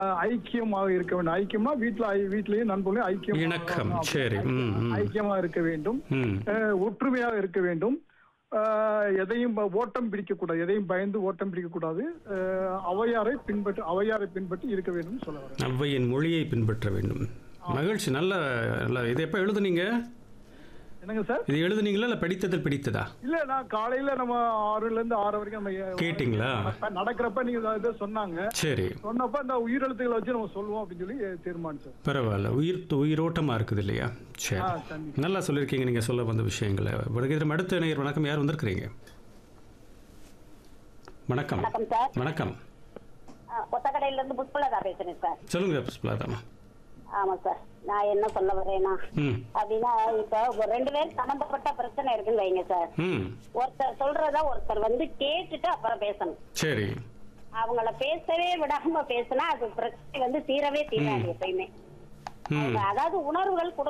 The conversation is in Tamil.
அஹ், ஐக்கியமாக இருக்க வேண்டும் ஐக்கியம்னா வீட்டுல ஐ- வீட்லயும் நண்பர்களையும் ஐக்கியம் இணக்கம் சரி ம் ம் ஐக்கியமா இருக்க வேண்டும் ம் அஹ், ஒற்றுமையாக இருக்க வேண்டும் அஹ், எதையும் ப- ஓட்டம் பிடிக்கக்கூடாது எதையும் பயந்து ஓட்டம் பிடிக்கக்கூடாது அஹ், அவையாரை பின்பற்றி அவையாரை பின்பற்றி இருக்க வேண்டும் சொல்ல வரேன் ஔவையின் மொழியை பின்பற்ற வேண்டும் மகிழ்ச்சி நல்ல நல்ல இதை எப்போ எழுதுனீங்க என்னங்க சார் இது எழுதுனீங்களா இல்லை படித்ததில் பிடித்ததா இல்ல நான் காலையில நம்ம ஆறுல இருந்து ஆறு வரைக்கும் நம்ம எ- கேட்டிங்களா நடப்ப- நடக்கிறப்ப நீங்க இதை சொன்னாங்க சரி சொன்னப்ப அந்த உயிரெழுத்துக்களை வச்சு நம்ம சொல்லுவோம் அப்படின்னு சொல்லி தீர்மானிச்சோம் பரவாயில்ல உயிர் உயிரோட்டமாக இருக்குது இல்லையா சரி ஆ கண்டிப்பா நல்லா சொல்லியிருக்கீங்க நீங்கள் சொல்ல வந்த விஷயங்களை வருகிறோம் அடுத்த நேயர் வணக்கம் யார் வந்திருக்கிறீங்க வணக்கம் வணக்கம் சார் வணக்கம் ஆ, கொத்தக்கடையில இருந்து புஷ்பலதா பேசுறேன் சார் சொல்லுங்க புஷ்பலாதாமா ஆமா சார் நான் என்ன சொல்ல வரேன்னா ம் அப்படின்னா இப்ப ஒரு ரெண்டு பேர் சம்பந்தப்பட்ட பிரச்சனை இருக்குன்னு வைங்க சார் ம் ஒருத்தர் சொல்றத ஒருத்தர் வந்து கேட்டுட்டு அப்புறம் பேசணும் சரி அவங்கள பேசவே விடாம பேசினா அது பிரச்சனை வந்து தீரவே தீராது எப்பயுமே ம் அதாவது உணர்வுகள்